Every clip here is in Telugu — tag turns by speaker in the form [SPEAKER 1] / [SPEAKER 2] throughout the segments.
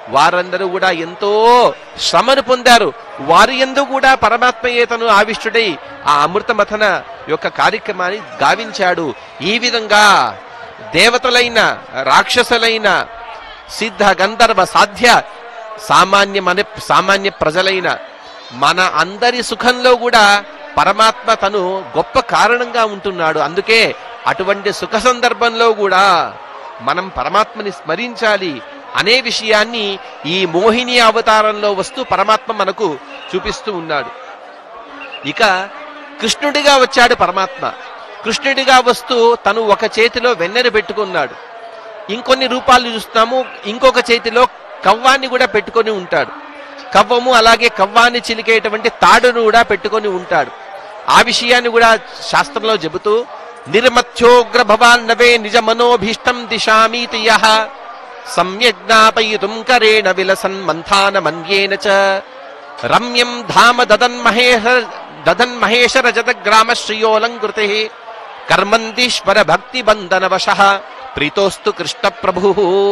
[SPEAKER 1] వారందరూ కూడా ఎంతో శ్రమను పొందారు వారి ఎందు కూడా పరమాత్మయే తను ఆవిష్టుడై ఆ అమృత మథన యొక్క కార్యక్రమాన్ని గావించాడు ఈ విధంగా దేవతలైన రాక్షసులైన సిద్ధ గంధర్వ సాధ్య సామాన్య మన సామాన్య ప్రజలైన మన అందరి సుఖంలో కూడా పరమాత్మ తను గొప్ప కారణంగా ఉంటున్నాడు అందుకే అటువంటి సుఖ సందర్భంలో కూడా మనం పరమాత్మని స్మరించాలి అనే విషయాన్ని ఈ మోహిని అవతారంలో వస్తూ పరమాత్మ మనకు చూపిస్తూ ఉన్నాడు ఇక కృష్ణుడిగా వచ్చాడు పరమాత్మ కృష్ణుడిగా వస్తూ తను ఒక చేతిలో వెన్నెను పెట్టుకున్నాడు ఇంకొన్ని రూపాలు చూస్తాము ఇంకొక చేతిలో కవ్వాన్ని కూడా పెట్టుకొని ఉంటాడు కవ్వము అలాగే కవ్వాన్ని చిలికేటువంటి తాడును కూడా పెట్టుకొని ఉంటాడు ఆ విషయాన్ని కూడా శాస్త్రంలో చెబుతూ నిర్మత్యోగ్ర భవాన్ నవే నిజ మనోభీష్టం దిశామీతి యః సమ్యజ్ఞాపయితుం కరేణ విలసన్ మంథాన మన్యేన చ రమ్యం ధామ దదన్ మహేష దదన్ మహేష రజత గ్రామ శ్రియోలంకృతి కర్మందీశ్వర భక్తి బంధన వశ ప్రీతోస్తు కృష్ణ ప్రభు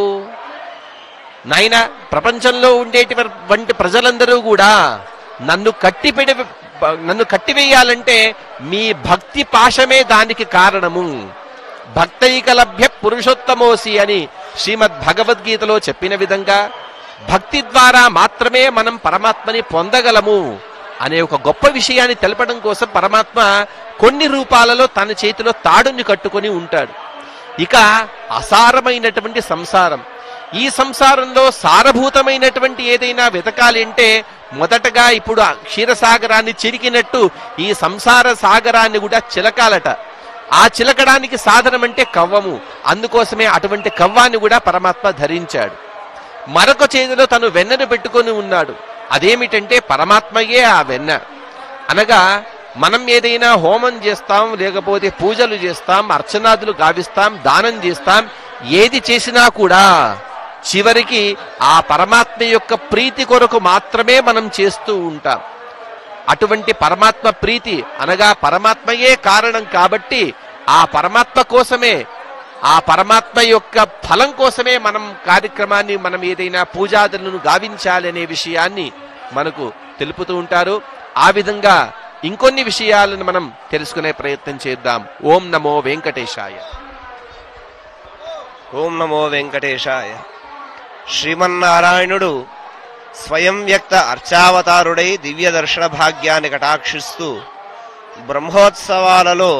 [SPEAKER 1] నాయన ప్రపంచంలో ఉండేటువంటి ప్రజలందరూ కూడా నన్ను కట్టిపెడి నన్ను కట్టివేయాలంటే మీ భక్తి పాశమే దానికి కారణము భక్తైకలభ్య పురుషోత్తమోసి అని శ్రీమద్ భగవద్గీతలో చెప్పిన విధంగా భక్తి ద్వారా మాత్రమే మనం పరమాత్మని పొందగలము అనే ఒక గొప్ప విషయాన్ని తెలపడం కోసం పరమాత్మ కొన్ని రూపాలలో తన చేతిలో తాడుని కట్టుకొని ఉంటాడు ఇక అసారమైనటువంటి సంసారం ఈ సంసారంలో సారభూతమైనటువంటి ఏదైనా వెతకాలి అంటే మొదటగా ఇప్పుడు ఆ క్షీరసాగరాన్ని చిరికినట్టు ఈ సంసార సాగరాన్ని కూడా చిలకాలట ఆ చిలకడానికి సాధనం అంటే కవ్వము అందుకోసమే అటువంటి కవ్వాన్ని కూడా పరమాత్మ ధరించాడు మరొక చేతిలో తను వెన్నను పెట్టుకొని ఉన్నాడు అదేమిటంటే పరమాత్మయే ఆ వెన్న అనగా మనం ఏదైనా హోమం చేస్తాం లేకపోతే పూజలు చేస్తాం అర్చనాదులు గావిస్తాం దానం చేస్తాం ఏది చేసినా కూడా చివరికి ఆ పరమాత్మ యొక్క ప్రీతి కొరకు మాత్రమే మనం చేస్తూ ఉంటాం అటువంటి పరమాత్మ ప్రీతి అనగా పరమాత్మయే కారణం కాబట్టి ఆ పరమాత్మ కోసమే ఆ పరమాత్మ యొక్క ఫలం కోసమే మనం కార్యక్రమాన్ని మనం ఏదైనా పూజాదులను గావించాలి అనే విషయాన్ని మనకు తెలుపుతూ ఉంటారు ఆ విధంగా ఇంకొన్ని విషయాలను మనం తెలుసుకునే ప్రయత్నం చేద్దాం ఓం నమో వెంకటేశాయ
[SPEAKER 2] ఓం నమో వెంకటేశాయ శ్రీమన్నారాయణుడు స్వయం వ్యక్త అర్చావతారుడై దివ్య దర్శన భాగ్యాన్ని కటాక్షిస్తూ బ్రహ్మోత్సవాలలో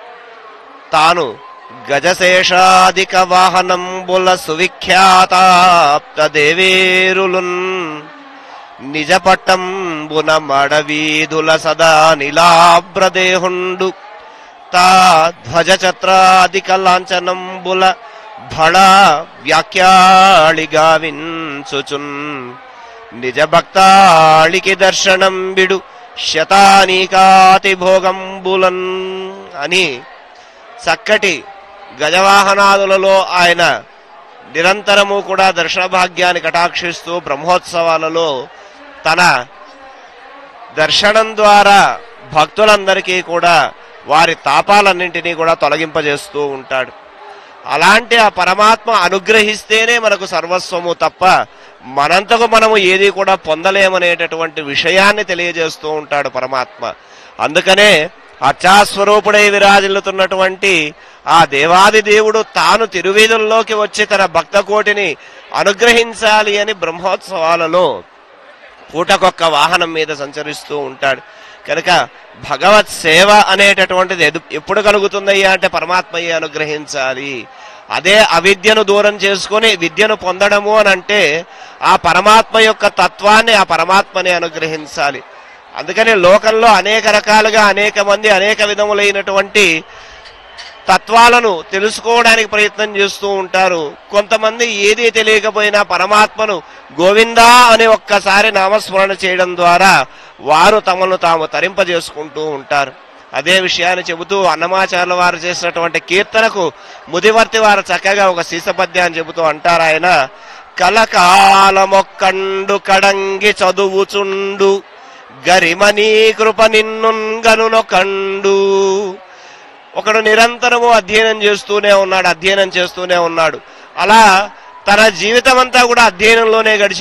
[SPEAKER 2] తాను గజశేషాదిక వాహనంబుల సువిఖ్యాతాప్త దేవేరులున్ నిజ పట్టంబున మడవీధుల సదా నిలాభ్రదేహుండు తా ధ్వజ ఛత్రాదిక లాంఛనంబుల భళ వ్యాఖ్యాళిగా వించుచున్ నిజ భక్తాళికి దర్శనం బిడు శతానీకాతి భోగంబులన్ అని చక్కటి గజవాహనాదులలో ఆయన నిరంతరము కూడా దర్శన భాగ్యాన్ని కటాక్షిస్తూ బ్రహ్మోత్సవాలలో తన దర్శనం ద్వారా భక్తులందరికీ కూడా వారి తాపాలన్నింటినీ కూడా తొలగింపజేస్తూ ఉంటాడు అలాంటి ఆ పరమాత్మ అనుగ్రహిస్తేనే మనకు సర్వస్వము తప్ప మనంతకు మనము ఏది కూడా పొందలేమనేటటువంటి విషయాన్ని తెలియజేస్తూ ఉంటాడు పరమాత్మ అందుకనే అర్చాస్వరూపుడై విరాజిల్లుతున్నటువంటి ఆ దేవాది దేవుడు తాను తిరువీధుల్లోకి వచ్చి తన భక్త కోటిని అనుగ్రహించాలి అని బ్రహ్మోత్సవాలలో పూటకొక్క వాహనం మీద సంచరిస్తూ ఉంటాడు కనుక భగవత్ సేవ అనేటటువంటిది ఎదు- ఎప్పుడు కలుగుతుందయ్యా అంటే పరమాత్మయ్య అనుగ్రహించాలి అదే అవిద్యను దూరం చేసుకొని విద్యను పొందడము అని అంటే ఆ పరమాత్మ యొక్క తత్వాన్ని ఆ పరమాత్మని అనుగ్రహించాలి అందుకని లోకంలో అనేక రకాలుగా అనేక మంది అనేక విధములైనటువంటి తత్వాలను తెలుసుకోవడానికి ప్రయత్నం చేస్తూ ఉంటారు కొంతమంది ఏదీ తెలియకపోయినా పరమాత్మను గోవిందా అని ఒక్కసారి నామస్మరణ చేయడం ద్వారా వారు తమను తాము తరింపజేసుకుంటూ ఉంటారు అదే విషయాన్ని చెబుతూ అన్నమాచార్యుల వారు చేసినటువంటి కీర్తనకు ముదివర్తి వారు చక్కగా ఒక శీసపద్యాన్ని చెబుతూ అంటారు ఆయన కలకాలమొక్కండు కడంగి చదువుచుండు గరిమనీ కృప నిన్నుంగనునొకండు ఒకడు నిరంతరము అధ్యయనం చేస్తూనే ఉన్నాడు అధ్యయనం చేస్తూనే ఉన్నాడు అలా తన జీవితం అంతా కూడా అధ్యయనంలోనే గడిచి